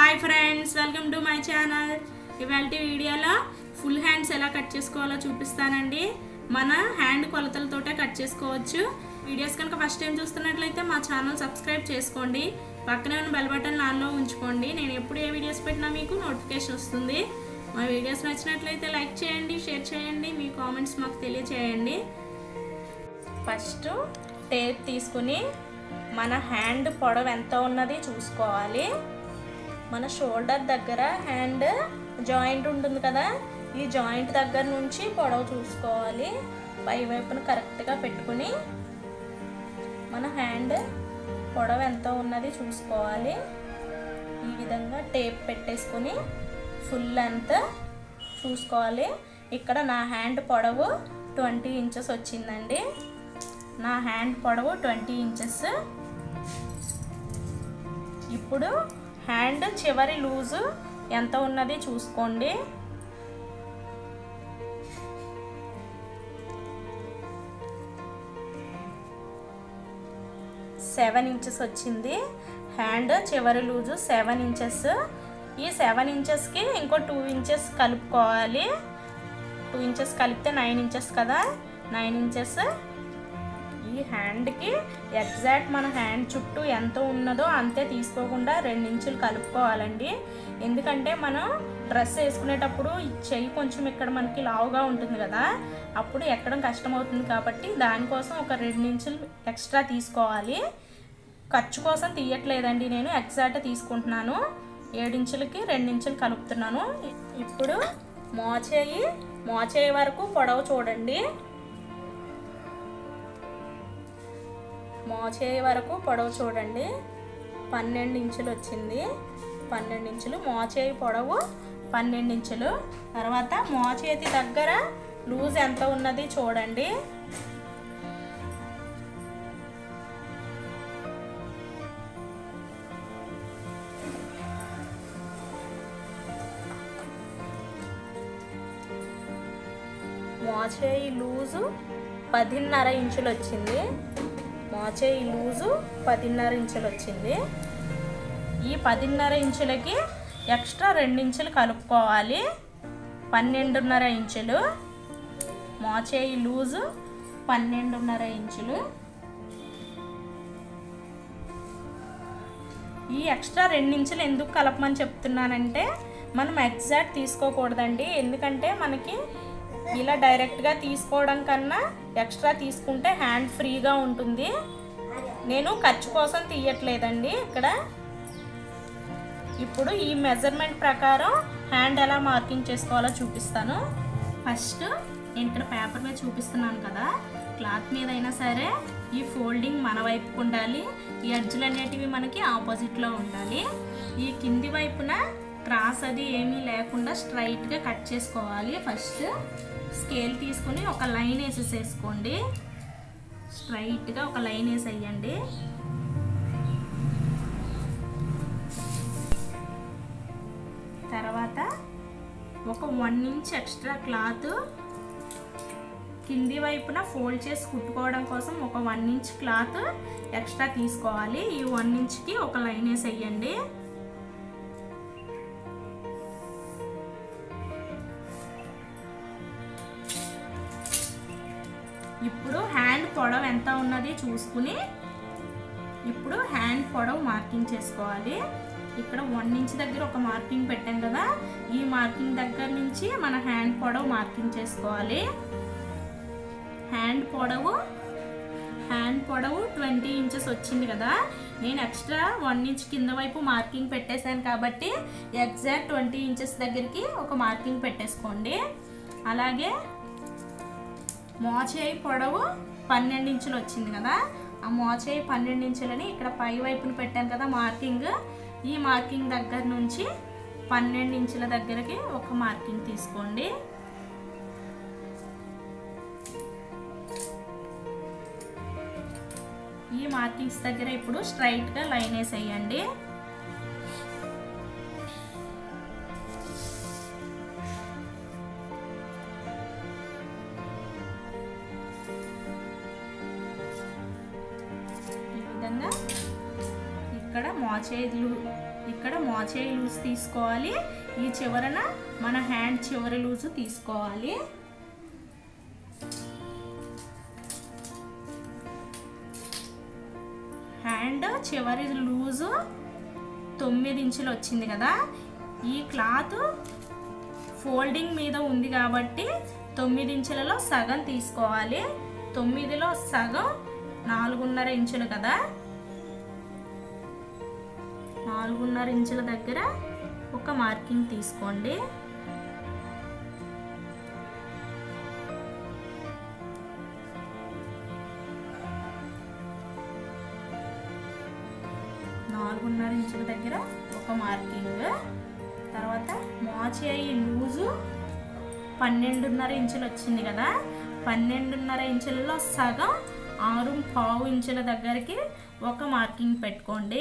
hi friends welcome to my channel ఇవాళ వీడియోలో full hands ఎలా కట్ చేసుకోవాలో చూపిస్తానండి మన హ్యాండ్ కొలతలతోటే కట్ చేసుకోవచ్చు వీడియోస్ కనుక ఫస్ట్ టైం చూస్తున్నట్లయితే మా ఛానల్ సబ్స్క్రైబ్ చేసుకోండి పక్కనే ఉన్న బెల్ బటన్ ఆన్లో ఉంచుకోండి నేను ఎప్పుడు ఏ వీడియోస్ పెట్టినా మీకు నోటిఫికేషన్ వస్తుంది మా వీడియోస్ నచ్చినట్లయితే లైక్ చేయండి షేర్ చేయండి మీ కామెంట్స్ మాకు తెలియచేయండి ఫస్ట్ టేప్ తీసుకుని మన హ్యాండ్ పొడవు ఎంత ఉన్నది చూసుకోవాలి మన షోల్డర్ దగ్గర హ్యాండ్ జాయింట్ ఉంటుంది కదా ఈ జాయింట్ దగ్గర నుంచి పొడవు చూసుకోవాలి పై వైపున కరెక్ట్గా పెట్టుకుని మన హ్యాండ్ పొడవు ఎంత ఉన్నది చూసుకోవాలి ఈ విధంగా టేప్ పెట్టేసుకుని ఫుల్ లెంత్ చూసుకోవాలి ఇక్కడ నా హ్యాండ్ పొడవు ట్వంటీ ఇంచెస్ వచ్చిందండి నా హ్యాండ్ పొడవు ట్వంటీ ఇంచెస్ ఇప్పుడు హ్యాండ్ చివరి లూజు ఎంత ఉన్నది చూసుకోండి సెవెన్ ఇంచెస్ వచ్చింది హ్యాండ్ చివరి లూజు సెవెన్ ఇంచెస్ ఈ సెవెన్ ఇంచెస్కి ఇంకో టూ ఇంచెస్ కలుపుకోవాలి టూ ఇంచెస్ కలిపితే నైన్ ఇంచెస్ కదా నైన్ ఇంచెస్ ఈ హ్యాండ్కి ఎగ్జాక్ట్ మన హ్యాండ్ చుట్టూ ఎంత ఉన్నదో అంతే తీసుకోకుండా రెండు ఇంచులు కలుపుకోవాలండి ఎందుకంటే మనం డ్రెస్ వేసుకునేటప్పుడు ఈ చెయ్యి కొంచెం ఇక్కడ మనకి లావుగా ఉంటుంది కదా అప్పుడు ఎక్కడం కష్టమవుతుంది కాబట్టి దానికోసం ఒక రెండు ఇంచులు ఎక్స్ట్రా తీసుకోవాలి ఖర్చు కోసం తీయట్లేదండి నేను ఎగ్జాక్ట్ తీసుకుంటున్నాను ఏడించులకి రెండించులు కలుపుతున్నాను ఇప్పుడు మోచేయి మోచేయి వరకు పొడవు చూడండి మోచేయి వరకు పొడవు చూడండి పన్నెండు ఇంచులు వచ్చింది పన్నెండు ఇంచులు మోచేయి పొడవు పన్నెండు ఇంచులు తర్వాత మోచేతి దగ్గర లూజ్ ఎంత ఉన్నది చూడండి మోచేయి లూజు పదిన్నర ఇంచులు వచ్చింది మోచేయి లూజు పదిన్నర ఇంచులు వచ్చింది ఈ పదిన్నర ఇంచులకి ఎక్స్ట్రా రెండించులు కలుపుకోవాలి పన్నెండున్నర ఇంచులు మోచేయి లూజు పన్నెండున్నర ఇంచులు ఈ ఎక్స్ట్రా రెండించులు ఎందుకు కలపమని చెప్తున్నానంటే మనం ఎగ్జాక్ట్ తీసుకోకూడదండి ఎందుకంటే మనకి ఇలా డైరెక్ట్గా తీసుకోవడం కన్నా ఎక్స్ట్రా తీసుకుంటే హ్యాండ్ ఫ్రీగా ఉంటుంది నేను ఖర్చు కోసం తీయట్లేదండి ఇక్కడ ఇప్పుడు ఈ మెజర్మెంట్ ప్రకారం హ్యాండ్ ఎలా మార్కింగ్ చేసుకోవాలో చూపిస్తాను ఫస్ట్ నేను ఇక్కడ పేపర్ మీద చూపిస్తున్నాను కదా క్లాత్ మీద అయినా సరే ఈ ఫోల్డింగ్ మన వైపుకు ఉండాలి ఈ ఎడ్జ్లు అనేటివి మనకి ఆపోజిట్లో ఉండాలి ఈ కింది వైపున క్రాస్ అది ఏమీ లేకుండా స్ట్రైట్గా కట్ చేసుకోవాలి ఫస్ట్ స్కేల్ తీసుకుని ఒక లైన్ వేసేసేసుకోండి స్ట్రైట్గా ఒక లైన్ వేసేయండి తర్వాత ఒక వన్ ఇంచ్ ఎక్స్ట్రా క్లాత్ కింది వైపున ఫోల్డ్ చేసి కుట్టుకోవడం కోసం ఒక వన్ ఇంచ్ క్లాత్ ఎక్స్ట్రా తీసుకోవాలి ఈ వన్ ఇంచ్కి ఒక లైన్ వేసేయండి ఇప్పుడు హ్యాండ్ పొడవు ఎంత ఉన్నది చూసుకుని ఇప్పుడు హ్యాండ్ పొడవు మార్కింగ్ చేసుకోవాలి ఇక్కడ వన్ ఇంచ్ దగ్గర ఒక మార్కింగ్ పెట్టాం కదా ఈ మార్కింగ్ దగ్గర నుంచి మన హ్యాండ్ పొడవు మార్కింగ్ చేసుకోవాలి హ్యాండ్ పొడవు హ్యాండ్ పొడవు ట్వంటీ ఇంచెస్ వచ్చింది కదా నేను ఎక్స్ట్రా వన్ ఇంచ్ కింద వైపు మార్కింగ్ పెట్టేశాను కాబట్టి ఎగ్జాక్ట్ ట్వంటీ ఇంచెస్ దగ్గరికి ఒక మార్కింగ్ పెట్టేసుకోండి అలాగే మోచేయి పొడవు పన్నెండు ఇంచులు వచ్చింది కదా ఆ మోచేయి పన్నెండు ఇంచులని ఇక్కడ పై వైపున పెట్టాను కదా మార్కింగ్ ఈ మార్కింగ్ దగ్గర నుంచి పన్నెండు ఇంచుల దగ్గరికి ఒక మార్కింగ్ తీసుకోండి ఈ మార్కింగ్స్ దగ్గర ఇప్పుడు స్ట్రైట్గా లైన్ వేసేయండి ఈ విధంగా ఇక్కడ మోచేతులు ఇక్కడ మోచేయి లూజ్ తీసుకోవాలి ఈ చివరన మన హ్యాండ్ చివరి లూజు తీసుకోవాలి హ్యాండ్ చివరి లూజు తొమ్మిది ఇంచులు వచ్చింది కదా ఈ క్లాత్ ఫోల్డింగ్ మీద ఉంది కాబట్టి తొమ్మిది ఇంచులలో సగం తీసుకోవాలి తొమ్మిదిలో సగం నాలుగున్నర ఇంచులు కదా నాలుగున్నర ఇంచుల దగ్గర ఒక మార్కింగ్ తీసుకోండి నాలుగున్నర ఇంచుల దగ్గర ఒక మార్కింగ్ తర్వాత మోచేయి లూజు పన్నెండున్నర ఇంచులు వచ్చింది కదా పన్నెండున్నర ఇంచులలో సగం ఆరు పావు ఇంచుల దగ్గరికి ఒక మార్కింగ్ పెట్టుకోండి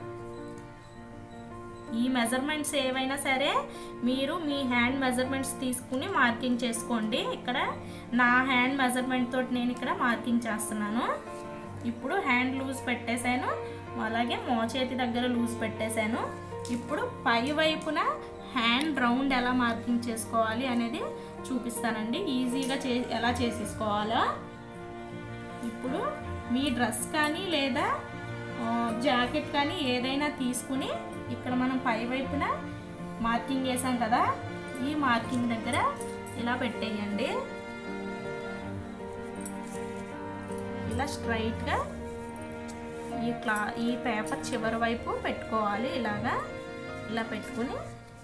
ఈ మెజర్మెంట్స్ ఏవైనా సరే మీరు మీ హ్యాండ్ మెజర్మెంట్స్ తీసుకుని మార్కింగ్ చేసుకోండి ఇక్కడ నా హ్యాండ్ మెజర్మెంట్ తోటి నేను ఇక్కడ మార్కింగ్ చేస్తున్నాను ఇప్పుడు హ్యాండ్ లూజ్ పెట్టేశాను అలాగే మోచేతి దగ్గర లూజ్ పెట్టేశాను ఇప్పుడు పై వైపున హ్యాండ్ రౌండ్ ఎలా మార్కింగ్ చేసుకోవాలి అనేది చూపిస్తానండి ఈజీగా చే ఎలా చేసేసుకోవాలో ఇప్పుడు మీ డ్రెస్ కానీ లేదా ఆ, జాకెట్ కానీ ఏదైనా తీసుకుని ఇక్కడ మనం పై వైపున మార్కింగ్ వేసాం కదా ఈ మార్కింగ్ దగ్గర ఇలా పెట్టేయండి ఇలా స్ట్రైట్గా ఈ క్లా ఈ పేపర్ చివరి వైపు పెట్టుకోవాలి ఇలాగా ఇలా పెట్టుకుని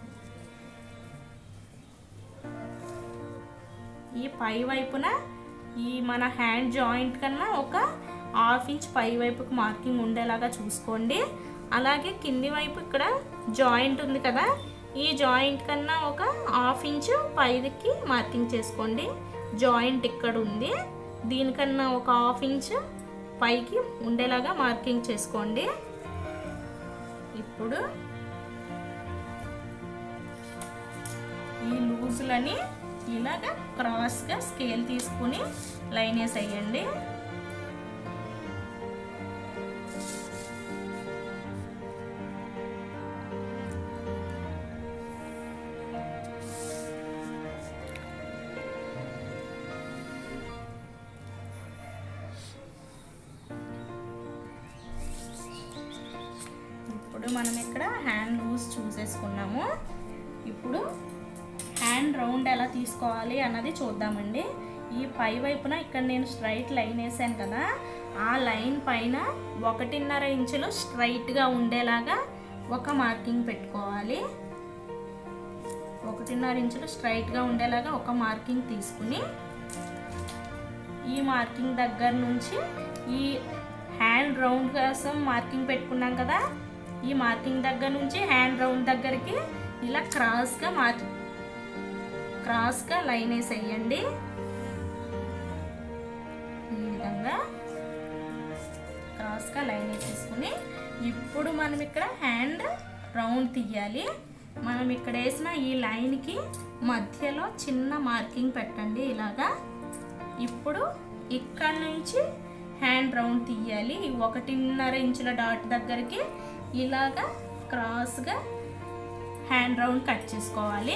ఈ పై వైపున ఈ మన హ్యాండ్ జాయింట్ కన్నా ఒక హాఫ్ ఇంచ్ పై వైపుకి మార్కింగ్ ఉండేలాగా చూసుకోండి అలాగే కింది వైపు ఇక్కడ జాయింట్ ఉంది కదా ఈ జాయింట్ కన్నా ఒక హాఫ్ ఇంచ్ పైకి మార్కింగ్ చేసుకోండి జాయింట్ ఇక్కడ ఉంది దీనికన్నా ఒక హాఫ్ ఇంచ్ పైకి ఉండేలాగా మార్కింగ్ చేసుకోండి ఇప్పుడు ఈ లూజులని ఇలాగ క్రాస్గా స్కేల్ తీసుకుని లైన్ వేసేయండి ఇప్పుడు మనం ఇక్కడ హ్యాండ్ లూజ్ చూసేసుకున్నాము ఇప్పుడు హ్యాండ్ రౌండ్ ఎలా తీసుకోవాలి అన్నది చూద్దామండి ఈ పై వైపున ఇక్కడ నేను స్ట్రైట్ లైన్ వేసాను కదా ఆ లైన్ పైన ఒకటిన్నర ఇంచులు స్ట్రైట్గా ఉండేలాగా ఒక మార్కింగ్ పెట్టుకోవాలి ఒకటిన్నర ఇంచులు స్ట్రైట్గా ఉండేలాగా ఒక మార్కింగ్ తీసుకుని ఈ మార్కింగ్ దగ్గర నుంచి ఈ హ్యాండ్ రౌండ్ కోసం మార్కింగ్ పెట్టుకున్నాం కదా ఈ మార్కింగ్ దగ్గర నుంచి హ్యాండ్ రౌండ్ దగ్గరికి ఇలా క్రాస్గా మార్ క్రాస్గా లైన్ వేసేయండి ఈ విధంగా క్రాస్గా లైన్ వేసేసుకుని ఇప్పుడు మనం ఇక్కడ హ్యాండ్ రౌండ్ తీయాలి మనం ఇక్కడ వేసిన ఈ లైన్కి మధ్యలో చిన్న మార్కింగ్ పెట్టండి ఇలాగా ఇప్పుడు ఇక్కడ నుంచి హ్యాండ్ రౌండ్ తీయాలి ఈ ఒకటిన్నర ఇంచుల డాట్ దగ్గరికి ఇలాగా క్రాస్గా హ్యాండ్ రౌండ్ కట్ చేసుకోవాలి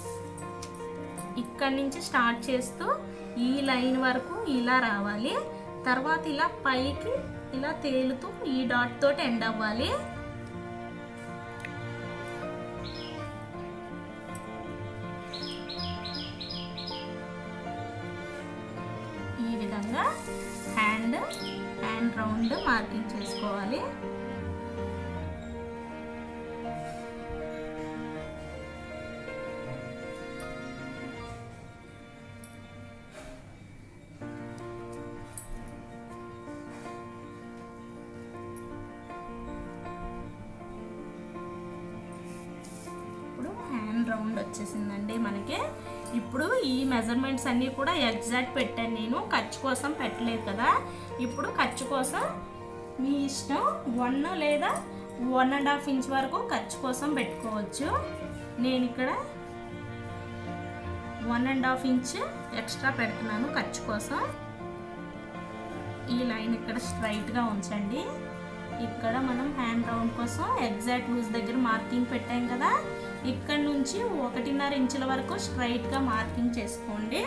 ఇక్కడ నుంచి స్టార్ట్ చేస్తూ ఈ లైన్ వరకు ఇలా రావాలి తర్వాత ఇలా పైకి ఇలా తేలుతూ ఈ డాట్ తోటి ఎండ్ అవ్వాలి ఈ విధంగా హ్యాండ్ హ్యాండ్ రౌండ్ మార్కింగ్ చేసుకోవాలి ఇప్పుడు హ్యాండ్ రౌండ్ వచ్చేసిందండి మనకి ఇప్పుడు ఈ మెజర్మెంట్స్ అన్నీ కూడా ఎగ్జాక్ట్ పెట్టాను నేను ఖర్చు కోసం పెట్టలేదు కదా ఇప్పుడు ఖర్చు కోసం మీ ఇష్టం వన్ లేదా వన్ అండ్ హాఫ్ ఇంచ్ వరకు ఖర్చు కోసం పెట్టుకోవచ్చు నేను ఇక్కడ one and half inch extra పెడుతున్నాను ఖర్చు కోసం ఈ లైన్ ఇక్కడ స్ట్రైట్గా ఉంచండి ఇక్కడ మనం హ్యాండ్ రౌండ్ కోసం ఎగ్జాక్ట్ లూజ్ దగ్గర మార్కింగ్ పెట్టాం కదా ఇక్కడ నుంచి ఒకటిన్నర ఇంచుల వరకు స్ట్రైట్గా మార్కింగ్ చేసుకోండి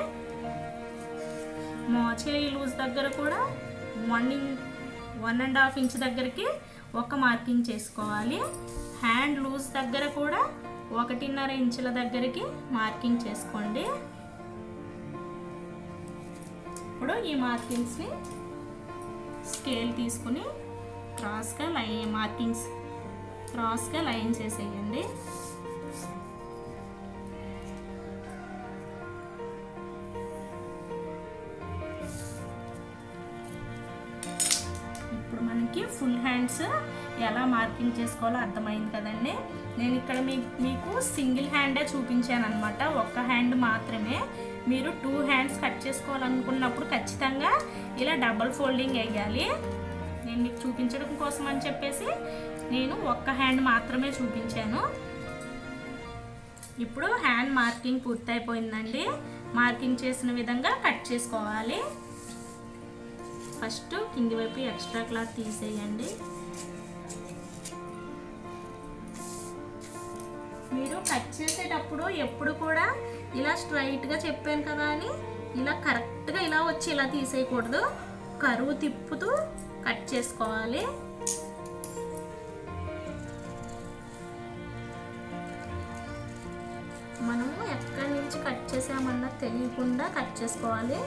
మోచేయి లూజ్ దగ్గర కూడా one in one and half inch దగ్గరికి ఒక మార్కింగ్ చేసుకోవాలి హ్యాండ్ లూజ్ దగ్గర కూడా ఒకటిన్నర ఇంచుల దగ్గరికి మార్కింగ్ చేసుకోండి ఇప్పుడు ఈ మార్కింగ్స్ని స్కేల్ తీసుకుని క్రాస్గా లైన్ మార్కింగ్స్ క్రాస్గా లైన్ చేసేయండి ఇప్పుడు మనకి ఫుల్ హ్యాండ్స్ ఎలా మార్కింగ్ చేసుకోవాలో అర్థమైంది కదండి నేను ఇక్కడ మీ మీకు సింగిల్ హ్యాండే చూపించాను అనమాట ఒక్క హ్యాండ్ మాత్రమే మీరు టూ హ్యాండ్స్ కట్ చేసుకోవాలనుకున్నప్పుడు ఖచ్చితంగా ఇలా డబల్ ఫోల్డింగ్ వేయాలి నేను మీకు చూపించడం కోసం అని చెప్పేసి నేను ఒక్క హ్యాండ్ మాత్రమే చూపించాను ఇప్పుడు హ్యాండ్ మార్కింగ్ పూర్తయిపోయిందండి మార్కింగ్ చేసిన విధంగా కట్ చేసుకోవాలి ఫస్ట్ కింది వైపు ఎక్స్ట్రా క్లాత్ తీసేయండి మీరు కట్ చేసేటప్పుడు ఎప్పుడు కూడా ఇలా స్ట్రైట్గా చెప్పాను కదా అని ఇలా కరెక్ట్గా ఇలా వచ్చి ఇలా తీసేయకూడదు కరువు తిప్పుతూ కట్ చేసుకోవాలి మనము ఎక్కడి నుంచి కట్ చేసామన్నా తెలియకుండా కట్ చేసుకోవాలి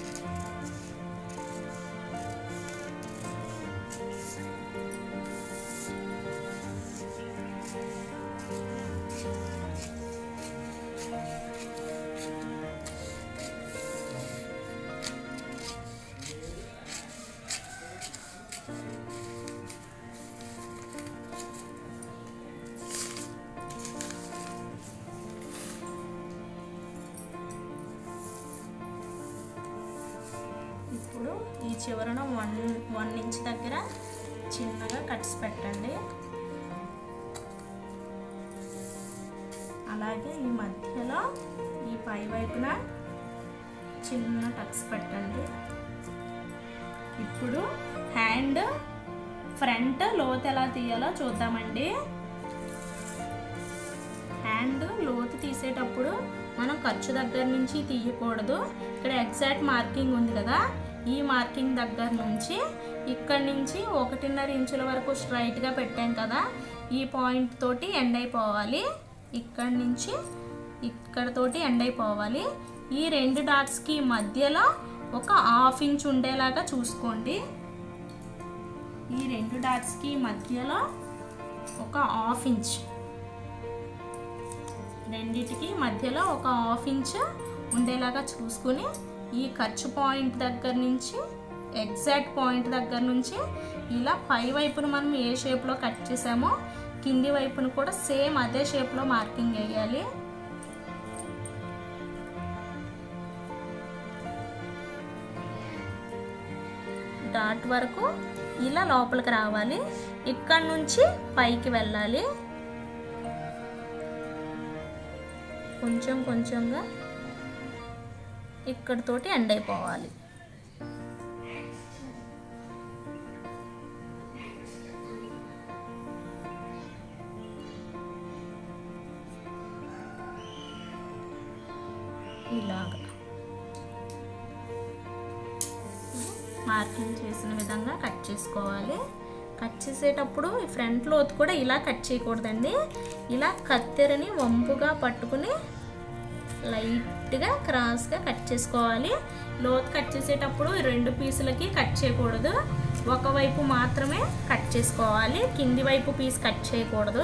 ఇప్పుడు ఈ చివరన వన్ వన్ ఇంచ్ దగ్గర చిన్నగా కట్స్ పెట్టండి అలాగే ఈ మధ్యలో ఈ పై వైపున చిన్న టక్స్ పెట్టండి ఇప్పుడు హ్యాండ్ ఫ్రంట్ లోతు ఎలా తీయాలో చూద్దామండి హ్యాండ్ లోతు తీసేటప్పుడు మనం ఖర్చు దగ్గర నుంచి తీయకూడదు ఇక్కడ ఎగ్జాక్ట్ మార్కింగ్ ఉంది కదా ఈ మార్కింగ్ దగ్గర నుంచి ఇక్కడ నుంచి ఒకటిన్నర ఇంచుల వరకు స్ట్రైట్గా పెట్టాం కదా ఈ పాయింట్ తోటి ఎండ్ అయిపోవాలి ఇక్కడ నుంచి ఇక్కడ తోటి ఎండ్ అయిపోవాలి ఈ రెండు డాట్స్కి మధ్యలో ఒక హాఫ్ ఇంచ్ ఉండేలాగా చూసుకోండి ఈ రెండు డాట్స్కి మధ్యలో ఒక హాఫ్ ఇంచ్ రెండిటికి మధ్యలో ఒక హాఫ్ ఇంచ్ ఉండేలాగా చూసుకుని ఈ ఖర్చు పాయింట్ దగ్గర నుంచి ఎగ్జాక్ట్ పాయింట్ దగ్గర నుంచి ఇలా పై వైపున మనం ఏ షేప్లో కట్ చేసామో కింది వైపున కూడా సేమ్ అదే షేప్లో మార్కింగ్ వేయాలి డాట్ వరకు ఇలా లోపలికి రావాలి ఇక్కడ నుంచి పైకి వెళ్ళాలి కొంచెం కొంచెంగా ఇక్కడితోటి ఎండ్ అయిపోవాలి ఇలాగా మార్కింగ్ చేసిన విధంగా కట్ చేసుకోవాలి కట్ చేసేటప్పుడు ఈ ఫ్రంట్ లోతు కూడా ఇలా కట్ చేయకూడదండి ఇలా కత్తెరని వంపుగా పట్టుకుని లైట్గా క్రాస్గా కట్ చేసుకోవాలి లోతు కట్ చేసేటప్పుడు ఈ రెండు పీసులకి కట్ చేయకూడదు ఒకవైపు మాత్రమే కట్ చేసుకోవాలి కింది వైపు పీస్ కట్ చేయకూడదు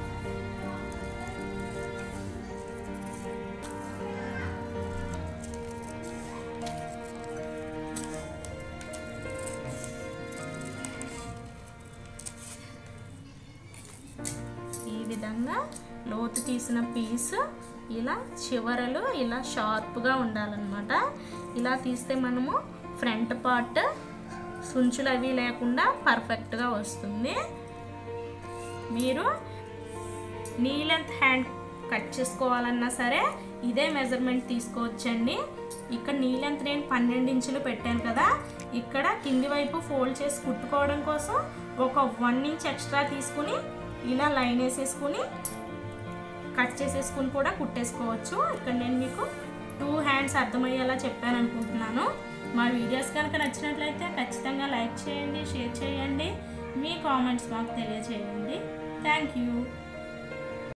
ఈ విధంగా లోతు తీసిన పీస్ ఇలా చివరలు ఇలా షార్ప్గా ఉండాలన్నమాట ఇలా తీస్తే మనము ఫ్రంట్ పార్ట్ సుంచులు అవి లేకుండా పర్ఫెక్ట్గా వస్తుంది మీరు నీ లెంత్ హ్యాండ్ కట్ చేసుకోవాలన్నా సరే ఇదే మెజర్మెంట్ తీసుకోవచ్చండి ఇక్కడ నీ లెంత్ నేను పన్నెండు ఇంచులు పెట్టాను కదా ఇక్కడ కింది వైపు ఫోల్డ్ చేసి కుట్టుకోవడం కోసం ఒక వన్ ఇంచ్ ఎక్స్ట్రా తీసుకుని ఇలా లైన్ వేసేసుకుని కట్ చేసేసుకుని కూడా కుట్టేసుకోవచ్చు ఇక్కడ నేను మీకు టూ హ్యాండ్స్ అర్థమయ్యేలా చెప్పాను అనుకుంటున్నాను మా వీడియోస్ కనుక నచ్చినట్లయితే ఖచ్చితంగా లైక్ చేయండి షేర్ చేయండి మీ కామెంట్స్ మాకు తెలియజేయండి థ్యాంక్ యూ